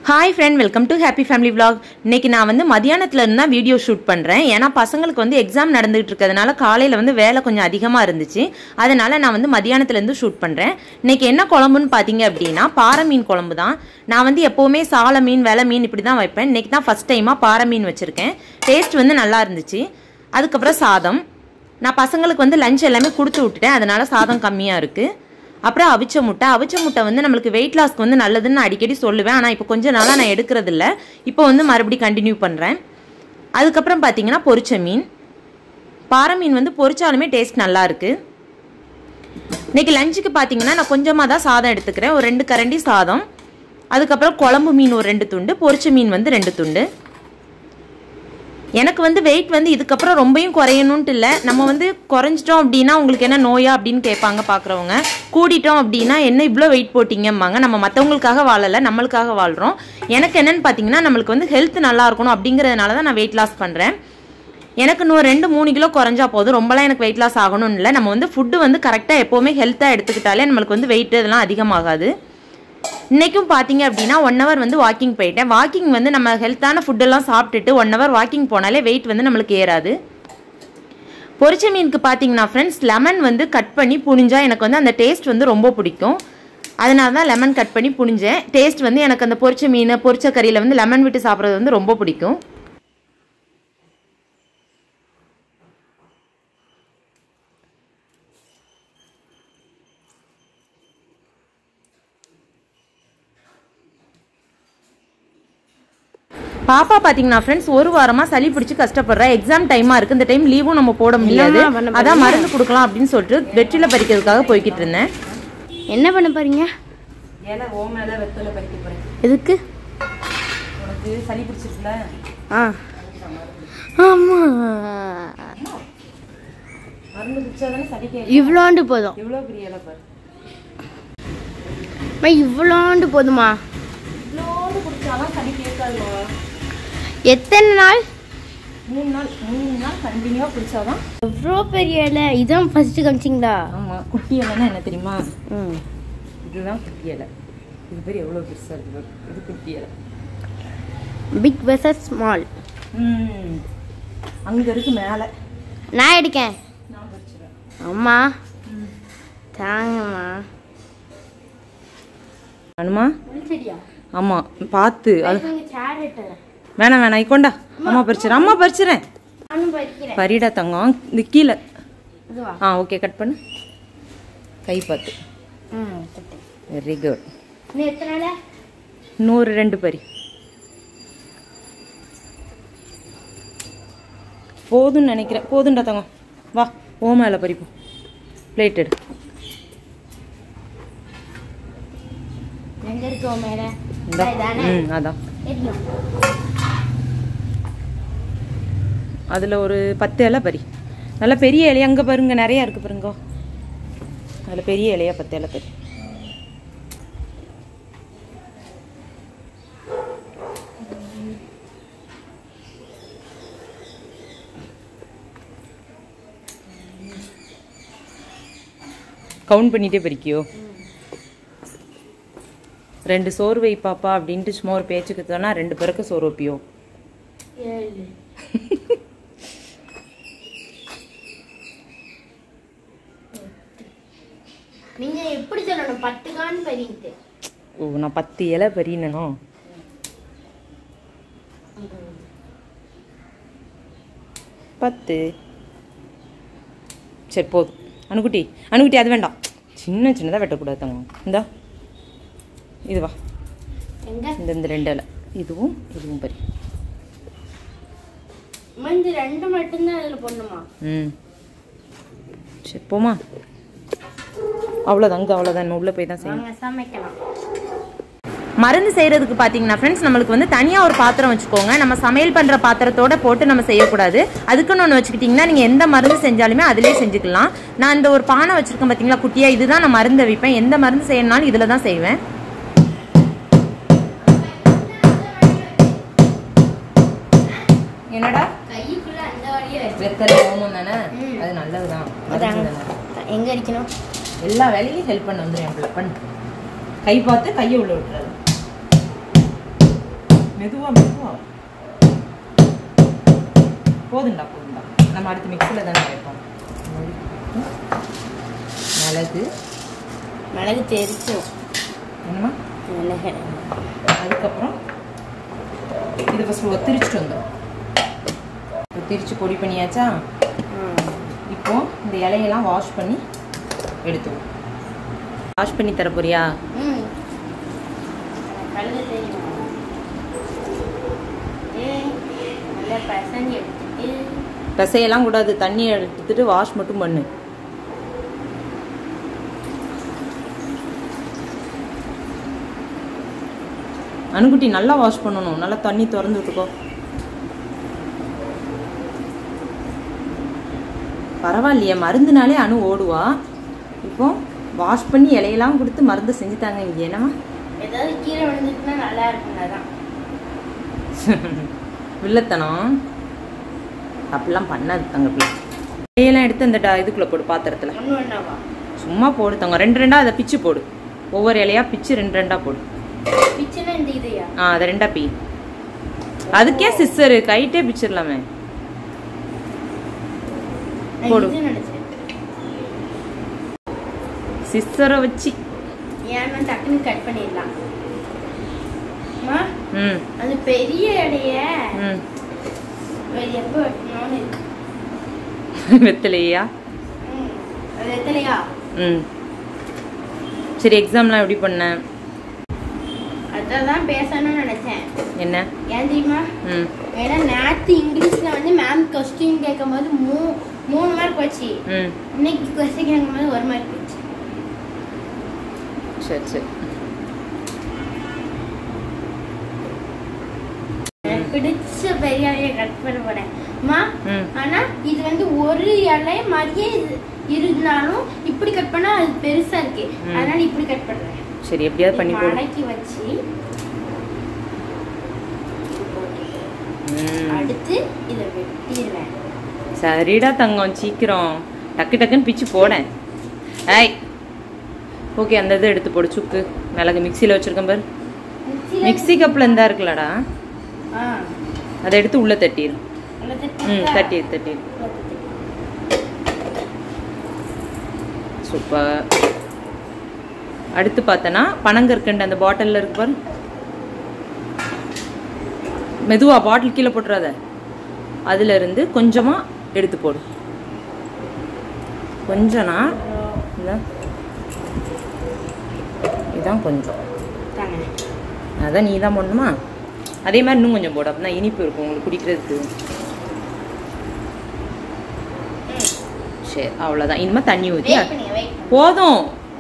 Hi friend welcome to happy family vlog இன்னைக்கு நான் வந்து மதியானத்துல இருந்து தான் வீடியோ ஷூட் பண்ணுறேன் ஏன்னா பசங்களுக்கு வந்து எக்ஸாம் நடந்துகிட்டு இருக்கிறதுனால காலையில் வந்து வேலை கொஞ்சம் அதிகமாக இருந்துச்சு அதனால நான் வந்து மதியானத்துல இருந்து ஷூட் பண்ணுறேன் இன்னைக்கு என்ன குழம்புன்னு பார்த்தீங்க அப்படின்னா பாறை மீன் குழம்பு தான் நான் வந்து எப்போவுமே சால மீன் வெலை மீன் இப்படி தான் வைப்பேன் இன்னைக்கு தான் ஃபஸ்ட் டைமாக பாறை மீன் வச்சுருக்கேன் டேஸ்ட் வந்து நல்லா இருந்துச்சு அதுக்கப்புறம் சாதம் நான் பசங்களுக்கு வந்து லஞ்ச் எல்லாமே கொடுத்து விட்டுட்டேன் அதனால சாதம் கம்மியாக இருக்குது அப்புறம் அவிச்ச முட்டை அவிச்ச முட்டை வந்து நம்மளுக்கு வெயிட் லாஸ்க்கு வந்து நல்லதுன்னு நான் அடிக்கடி சொல்லுவேன் ஆனால் இப்போ கொஞ்ச நாளாக நான் எடுக்கிறது இல்ல இப்போ வந்து மறுபடியும் கண்டினியூ பண்ணுறேன் அதுக்கப்புறம் பார்த்தீங்கன்னா பொரிச்ச மீன் பாறை மீன் வந்து பொரிச்சாலுமே டேஸ்ட் நல்லா இருக்கு இன்னைக்கு லஞ்சுக்கு பார்த்தீங்கன்னா நான் கொஞ்சமாக தான் சாதம் எடுத்துக்கிறேன் ஒரு ரெண்டு கரண்டி சாதம் அதுக்கப்புறம் குழம்பு மீன் ஒரு ரெண்டு துண்டு பொரிச்ச மீன் வந்து ரெண்டு துண்டு எனக்கு வந்து வெயிட் வந்து இதுக்கப்புறம் ரொம்பவும் குறையணுன்ட்டு இல்லை நம்ம வந்து குறைஞ்சிட்டோம் அப்படின்னா உங்களுக்கு என்ன நோயா அப்படின்னு கேட்பாங்க பார்க்குறவங்க கூடிட்டோம் அப்படின்னா என்ன இவ்வளோ வெயிட் போட்டிங்கம்பாங்க நம்ம மற்றவங்களுக்காக வாழலை நம்மளுக்காக வாழ்கிறோம் எனக்கு என்னன்னு பார்த்தீங்கன்னா நம்மளுக்கு வந்து ஹெல்த் நல்லா இருக்கணும் அப்படிங்கிறதுனால தான் நான் வெயிட் லாஸ் பண்ணுறேன் எனக்கு இன்னும் ரெண்டு மூணு கிலோ குறைஞ்சா போதும் ரொம்பலாம் எனக்கு வெயிட் லாஸ் ஆகணும்னு இல்லை நம்ம வந்து ஃபுட்டு வந்து கரெக்டாக எப்போவுமே ஹெல்த்தாக எடுத்துக்கிட்டாலே நம்மளுக்கு வந்து வெயிட் இதெல்லாம் அதிகமாகாது இன்றைக்கும் பார்த்தீங்க அப்படின்னா ஒன் ஹவர் வந்து வாக்கிங் போயிட்டேன் வாக்கிங் வந்து நம்ம ஹெல்த்தான ஃபுட்டெல்லாம் சாப்பிட்டுட்டு ஒன் ஹவர் வாக்கிங் போனாலே வெயிட் வந்து நம்மளுக்கு ஏறாது பொரிச்ச மீனுக்கு பார்த்தீங்கன்னா ஃப்ரெண்ட்ஸ் லெமன் வந்து கட் பண்ணி புழிஞ்சா எனக்கு வந்து அந்த டேஸ்ட் வந்து ரொம்ப பிடிக்கும் அதனால தான் லெமன் கட் பண்ணி புழிஞ்சேன் டேஸ்ட் வந்து எனக்கு அந்த பொரிச்ச மீன் பொரிச்ச கறியில் வந்து லெமன் விட்டு சாப்பிட்றது வந்து ரொம்ப பிடிக்கும் பாப்பா பாத்தீங்கன்னா ஃப்ரெண்ட்ஸ் ஒரு வாரமா சளி பிடிச்சு கஷ்டப்படுறா எக்ஸாம் டைமா இருக்கு இந்த டைம் லீவும் நம்ம போட முடியாது என்னம்மா பண்ண அதான் மருந்து கொடுக்கலாம் அப்படின்னு சொல்லிட்டு வெற்றில பறிக்கிறதுக்காக போய்கிட்டு இருந்தேன் என்ன பண்ண போறீங்க ஏல ஓ மேல வெத்தல பறிக்க போறேன் எதுக்கு உனக்கு சளி பிடிச்சிருக்குல ஆ ஆமா மருந்து குடிச்சாதானே சளி கே இவ்வளோண்டு போதும் எவ்வளவு பெரிய இலை பாரு அம்மா, இவ்வளோண்டு போதுமா இவ்வளோண்டு குடிச்சாதான் சளி கேட்காதுமா எத்தனை நாள் மூணு நாள் மூணு நாள் கண்டினியூவா குடிச்சாதான் எவ்வளோ பெரிய இலை இதான் ஃபர்ஸ்ட் காமிச்சிங்களா ஆமா குட்டி இலைன்னா என்ன தெரியுமா ம் இதுதான் குட்டி இலை இது பேர் எவ்வளவு பெருசா இருக்கு பாரு. இது குட்டி இலை பிக் வெர்சஸ் ஸ்மால் ம் அங்க இருக்கு மேல நான் எடுக்கேன் நான் பறிச்சிடுறேன் அம்மா தாங்கம்மா வேணுமா சரியா ஆமா பார்த்து அது சேர் எடுத்துறேன் வேணாம் வேணாம் இக்கொண்டா அம்மா பறிச்சிடறேன் அம்மா பறிச்சிடறேன் நானும் படிக்கிறேன் பரிடா தங்கம் இந்த கீழே இதுவா ஆ ஓகே கட் பண்ணு கை பார்த்து ம் சரி. வெரி குட் இன்னும் எத்தனை நாள் இன்னொரு ரெண்டு பரி போதும்னு நினைக்கிறேன் போதும்டா தங்கம் வா ஓ மேலே பறிப்போம் பிளேட் எடு எங்க இருக்கு உன் மேல இந்தா. இதானே ம் அதான் தெரியும் அதில் ஒரு பத்து இலை பறி நல்ல பெரிய இலையா அங்கே பாருங்க நிறையா இருக்கு பாருங்க அதில் பெரிய இலையா பத்து இலை பறி கவுண்ட் பண்ணிட்டே பறிக்கியோ ரெண்டு சோறு வை பாப்பா அப்படின்ட்டு சும்மா ஒரு பேச்சுக்கு சொன்னா ரெண்டு பேருக்கு சோறு வைப்பியோ ஏழு நீங்க எப்படி சொல்லணும் பத்து கான் பண்ணிட்டு ஓ நான் பத்து இலை பறினனும் பத்து சரி போதும் அணுக்குட்டி அணுக்குட்டி அது வேண்டாம் சின்ன சின்னதாக வெட்டக்கூடாது தங்கம் இந்தா இது வா எங்க இந்த இந்த ரெண்டு இலை இதுவும் இதுவும் பறி மஞ்சு ரெண்டு மட்டும்தான் அதில் போடணுமா ம் சரி போமா அவ்வளோதான் அங்கே அவ்வளோதான் நம்ம உள்ளே போய் தான் செய்யணும் வாங்க சமைக்கலாம் மருந்து செய்கிறதுக்கு பார்த்தீங்கன்னா ஃப்ரெண்ட்ஸ் நம்மளுக்கு வந்து தனியாக ஒரு பாத்திரம் வச்சுக்கோங்க நம்ம சமையல் பண்ணுற பாத்திரத்தோட போட்டு நம்ம செய்யக்கூடாது அதுக்குன்னு ஒன்று வச்சுக்கிட்டிங்கன்னா நீங்கள் எந்த மருந்து செஞ்சாலுமே அதிலே செஞ்சுக்கலாம் நான் இந்த ஒரு பானை வச்சுருக்கேன் பார்த்தீங்களா குட்டியாக இதுதான் நான் மருந்து வைப்பேன் எந்த மருந்து செய்யணும்னாலும் இதில் தான் செய்வேன் என்னடா கைக்குள்ள அந்த வழியே வெத்தலை ஓமம் தானே அது நல்லது தான் எங்க அடிக்கணும் எல்லா வேலையும் ஹெல்ப் பண்ண வந்துடும் என் பிள்ளை பண்ணு கை பார்த்து கையை உள்ள விட்டுறது மெதுவா மெதுவா போதுண்டா போதுண்டா நம்ம அடுத்து மிக்ஸியில் தானே வைப்போம் மிளகு மிளகு தெரிச்சோம் என்னம்மா மிளகு அதுக்கப்புறம் இது ஃபஸ்ட்டு ஒத்திரிச்சிட்டு வந்தோம் ஒத்திரிச்சு பொடி பண்ணியாச்சா இப்போ இந்த இலையெல்லாம் வாஷ் பண்ணி எடுத்துவோம் வாஷ் பண்ணி தர போறியா ம் மிளகு தெரியும் ஏய், நல்லா பசங்க எடுத்துட்டு பிசையெல்லாம் கூடாது தண்ணி எடுத்துட்டு வாஷ் மட்டும் பண்ணு அணுக்குட்டி நல்லா வாஷ் பண்ணணும் நல்லா தண்ணி திறந்து விட்டுக்கோ பரவாயில்லையே மருந்துனாலே அணு ஓடுவா இப்போ வாஷ் பண்ணி இலையெல்லாம் கொடுத்து மருந்து செஞ்சுட்டாங்க இங்கே என்னம்மா ஏதாவது கீரை விழுந்துச்சுன்னா நல்லா இருக்கும் அதான் வில்லத்தனம் அப்படிலாம் பண்ணாது தங்க பிள்ளை இலையெல்லாம் எடுத்து அந்த ட- இதுக்குள்ள போடு பாத்திரத்தில் ஒன்று ஒன்றாவா சும்மா போடு தங்க ரெண்டு ரெண்டா அதை பிச்சு போடு ஒவ்வொரு இலையா பிச்சு ரெண்டு ரெண்டா போடு பிச்சுன்னா இந்த இதையா ஆ அதை ரெண்டா பி அதுக்கே சிஸ்டர் கைட்டே பிச்சிடலாமே நான் போடு. இது நினைச்சேன் சிஸ்டரை வச்சு ஏன்னா டக்குன்னு கட் பண்ணிடலாம் அம்மா ம் அந்த பெரிய இடைய ம் வேறு எப்போ வெட்டணும்னு இருக்கு வெத்தலையா ம் அது எத்தலையா ம் சரி எக்ஸாம்லாம் எப்படி பண்ண அதான் பேசணும்னு நினைச்சேன் என்ன ஏன் தெரியுமா ம் ஏன்னா நேற்று இங்கிலீஷ்ல வந்து மேம் கொஸ்டின் கேட்கும்போது மூ மூணு மார்க் வச்சு ம் இன்னைக்கு கொஸ்டின் கேட்கும்போது ஒரு மார்க் வச்சு சரி சரி எனக்கு பிடிச்ச பெரிய இலையை கட் பண்ண போறேன் அம்மா ம் ஆனா இது வந்து ஒரு இலை மாதிரியே இது இருந்தாலும் இப்படி கட் பண்ணா அது பெருசா இருக்கு ம். அதனால இப்படி கட் பண்றேன் சரி எப்படியாவது பண்ணி போடு மடக்கி வச்சு ம் அடுத்து இதை வெட்டிடுவேன் சரிடா தங்கம் சீக்கிரம் டக்கு டக்குன்னு பிச்சு போடேன் ஐய் ஓகே அந்த இதை எடுத்து போடு சுக்கு மிளகு மிக்சியில் வச்சிருக்கேன் பாரு மிக்ஸில- மிக்ஸி கப்பில் இருந்தா இருக்குல்லடா ஆ அதை எடுத்து உள்ளே தட்டிடு நல்லா ம் தட்டிட்டா? தட்டி தட்டிடு சூப்பர் அடுத்து பார்த்தனா பனங்கற்கண்டு அந்த பாட்டிலில் இருக்கு பாரு மெதுவா பாட்டில் கீழே போட்டுறாத அதுல இருந்து கொஞ்சமா எடுத்து போடு கொஞ்சம்னா இந்த இதான் கொஞ்சம் தாங்க. அதான் நீ தான் போடணுமா அதே மாதிரி இன்னும் கொஞ்சம் போடு அப்படின்னா இனிப்பு இருக்கும் உங்களுக்கு குடிக்கிறதுக்கு ம். சரி அவ்வளோதான் இனிமேல் தண்ணி ஊற்றி Wait பண்ணுங்க, wait பண்ணுங்க. போதும்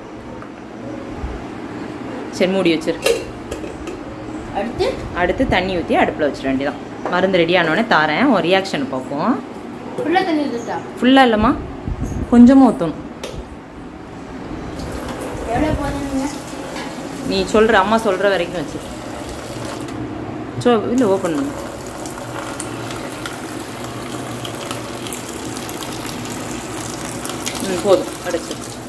சரி மூடி வச்சிரு அடுத்து அடுத்து தண்ணி ஊற்றி அடுப்பில் வச்சிட வேண்டியதான் மருந்து ரெடி ஆனோடனே தாரேன் ஒரு ரியாக்ஷன் பார்ப்போம் ஃபுல்லா தண்ணி ஊத்துட்டா ஃபுல்லாக இல்லைம்மா கொஞ்சமாக ஊற்றணும் எவ்வளவு போதுங்க நீ சொல்கிற அம்மா சொல்கிற வரைக்கும் வச்சு சோ இல்லை ஓப்பன் பண்ணு ம் போதும் அடைச்சு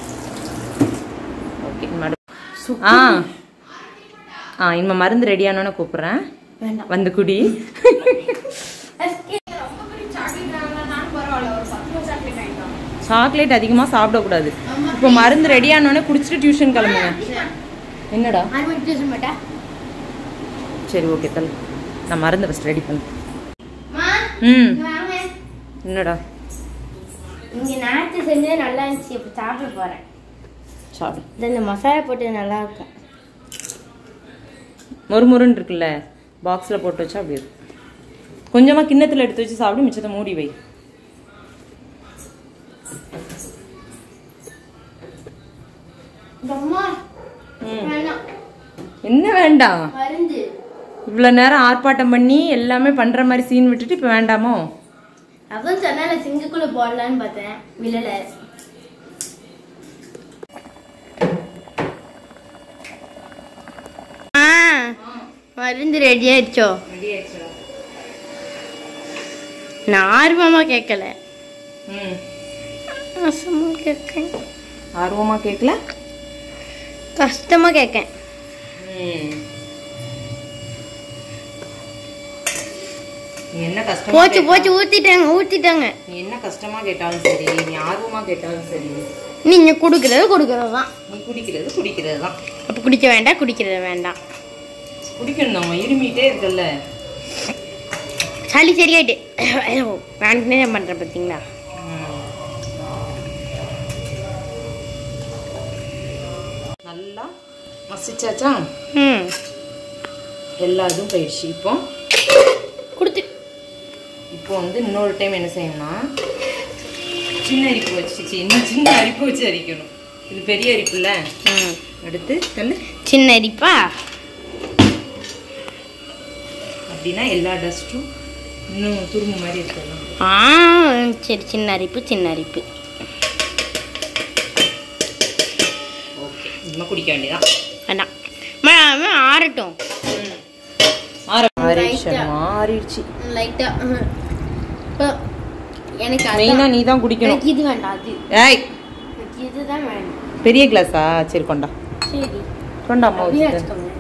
ஓகே ஆ ஆ இனிமே மருந்து ரெடி ஆனோன்னு கூப்பிட்றேன் வேண்டாம் வந்து குடி ரொம்ப பெரிய சாக்லேட் வாங்கினாலும் பரவாயில்ல ஒரு பத்து ரூபா சாக்லேட் வாங்கிக்கலாம் சாக்லேட் அதிகமாக சாப்பிடக்கூடாது இப்போ மருந்து ரெடி ஆனோடனே குடிச்சிட்டு டியூஷன் கிளம்புங்க என்னடா ஆறு மணிக்கு டியூஷன் போட்டா சரி ஓகே தல் நான் மருந்து ஃபஸ்ட் ரெடி பண்ணு மா ம் இங்க வாங்க என்னடா இங்க நாட்டு செஞ்சது நல்லா இருந்துச்சு இப்போ சாப்பிட போறேன் சாப்பிடு இது இந்த மசாலா போட்டு நல்லா இருக்கும் மொறுமொறுன்னு இருக்குல்ல பாக்ஸில் போட்டு வச்சா அப்படி இருக்கும் கொஞ்சமாக கிண்ணத்தில் எடுத்து வச்சு சாப்பிடு மிச்சத்தை மூடி வை இந்த அம்மா ம். வேணாம் என்ன வேண்டாம் மருந்து இவ்வளோ நேரம் ஆர்ப்பாட்டம் பண்ணி எல்லாமே பண்ணுற மாதிரி சீன் விட்டுட்டு இப்போ வேண்டாமோ அதான் சொன்னால சிங்குக்குள்ள போடலான்னு பார்த்தேன் விழல மருந்து ரெடி ஆயிடுச்சோ நான் ஆர்வமா கேட்கல ம் கஷ்டமா கேட்கேன் ஆர்வமாக கேட்கல கஷ்டமா கேட்கேன் ம் நீ என்ன கஷ்டமா போச்சு கேட்டா- போச்சு ஊத்திட்டாங்க ஊத்திட்டாங்க நீ என்ன கஷ்டமா கேட்டாலும் சரி நீ ஆர்வமா கேட்டாலும் சரி நீங்க குடுக்கறது கொடுக்கறது தான் நீ குடிக்கிறது குடிக்கிறது தான் அப்ப குடிக்க வேண்டாம் குடிக்கிறது வேண்டாம் குடிக்கணும் நம்ம இருமிட்டே இருக்கல்ல சளி சரியாயிட்டு வேண்டனே பண்றேன் பாத்தீங்களா ம். நல்லா மசிச்சாச்சா ம் எல்லா இதுவும் போயிடுச்சு இப்போ கொடுத்து இப்போ வந்து இன்னொரு டைம் என்ன செய்யணும்னா சின்ன அரிப்பு வச்சு சி, இன்னும் சின்ன அரிப்பு வச்சு அரிக்கணும் இது பெரிய அரிப்புல ம் அடுத்து தள்ளு சின்ன அரிப்பா அப்படின்னா எல்லா டஸ்ட்டும் இன்னும் துரும்பு மாதிரி இருக்கலாம் ஆ சரி சின்ன அரிப்பு சின்ன அரிப்பு ஓகே இனிமே குடிக்க வேண்டியதான் வேண்டாம் அம்மா, அம்மா, ஆறட்டும் ஆறிடுச்சு ஆறிடுச்சு லைட்டா இப்போ எனக்கு மெயினா நீ தான் குடிக்கணும் எனக்கு இது வேண்டாம் அது ஏய் எனக்கு இதுதான் வேணும் பெரிய கிளாஸா சரி கொண்டா சரி கொண்டா அம்மா அப்படியே வச்சுட்டு. வச்சுக்கோங்க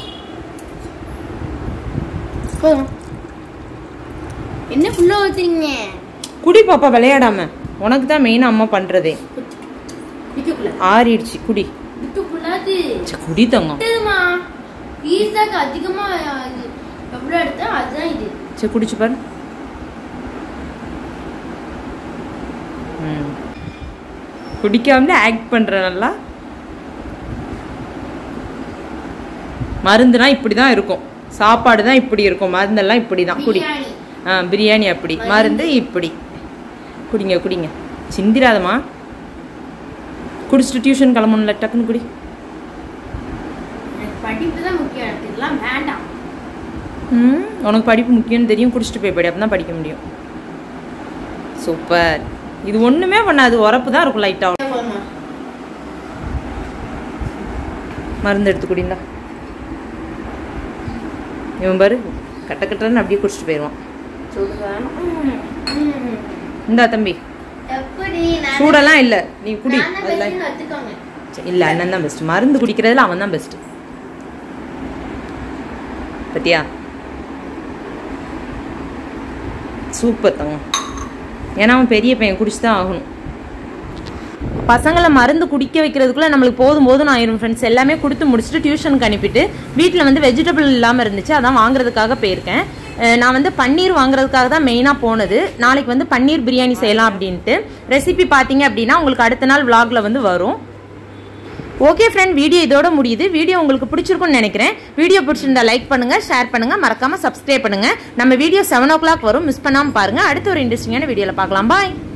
போதும். என்ன ஃபுல்லா ஊத்துறீங்க குடி பாப்பா விளையாடாம உனக்கு தான் மெயினா அம்மா பண்றதே விட்டுக்குள்ள ஆறிடுச்சு குடி விட்டுக்குள்ளாது சரி, குடி தங்கம் விட்டுதுமா பீஸாக்கு அதிகமா இது எவ்வளோ எடுத்தா அதுதான் இது சரி குடிச்சு பாரு ம். குடிக்காமலே ஆக்ட் பண்ற நல்லா மருந்துனா இப்படி தான் இருக்கும் சாப்பாடு தான் இப்படி இருக்கும் மருந்தெல்லாம் இப்படி தான் குடி பிரியாணி ஆ பிரியாணி அப்படி மருந்து இப்படி குடிங்க குடிங்க சிந்திராதம்மா குடிச்சிட்டு டியூஷன் கிளம்பணும்ல டக்குன்னு குடி எனக்கு படிப்பு தான் முக்கியம் எனக்கு இதெல்லாம் வேண்டாம் ம் உனக்கு படிப்பு முக்கியம்னு தெரியும் குடிச்சிட்டு போய் படி அப்போ தான் படிக்க முடியும் சூப்பர் இது ஒன்றுமே பண்ணாது உரப்பு தான் இருக்கும் லைட்டாக போதுமா? மருந்து எடுத்து குடிந்தா இவன் பாரு கட்ட கட்டன்னு அப்படியே குடிச்சிட்டு போயிடுவான் சொல்றேன். ம், ம். இந்தா தம்பி எப்படி நான் சூடெல்லாம் இல்லை நீ குடி நான் தான் அதெல்லாம் பெஸ்ட்னு வச்சுக்கோங்க சரி, இல்லை அண்ணன் தான் பெஸ்ட் மருந்து குடிக்கிறதுல அவன் தான் பெஸ்ட் பத்தியா சூப்பர் தங்கம் ஏன்னா அவன் பெரிய பையன் குடிச்சு தான் ஆகணும் பசங்களை மருந்து குடிக்க வைக்கிறதுக்குள்ள நம்மளுக்கு போதும் போதும் ஆயிரும் ஃப்ரெண்ட்ஸ் எல்லாமே கொடுத்து முடிச்சுட்டு டியூஷனுக்கு அனுப்பிட்டு வீட்டில் வந்து வெஜிடபிள் இல்லாமல் இருந்துச்சு அதான் வாங்குறதுக்காக போயிருக்கேன் அஹ் நான் வந்து பன்னீர் வாங்குறதுக்காக தான் மெயினாக போனது நாளைக்கு வந்து பன்னீர் பிரியாணி செய்யலாம் அப்படின்ட்டு ரெசிபி பார்த்தீங்க அப்படின்னா உங்களுக்கு அடுத்த நாள் vlogல வந்து வரும் ஓகே ஃப்ரெண்ட் வீடியோ இதோட முடியுது வீடியோ உங்களுக்கு பிடிச்சிருக்கும்னு நினைக்கிறேன் வீடியோ பிடிச்சிருந்தா லைக் பண்ணுங்க ஷேர் பண்ணுங்க மறக்காம சப்ஸ்கிரைப் பண்ணுங்க நம்ம வீடியோ செவன் ஓ கிளாக் வரும் மிஸ் பண்ணாம பாருங்க அடுத்த ஒரு இன்ட்ரெஸ்டிங்கான வீடியோல பார்க்கலாம் பாய்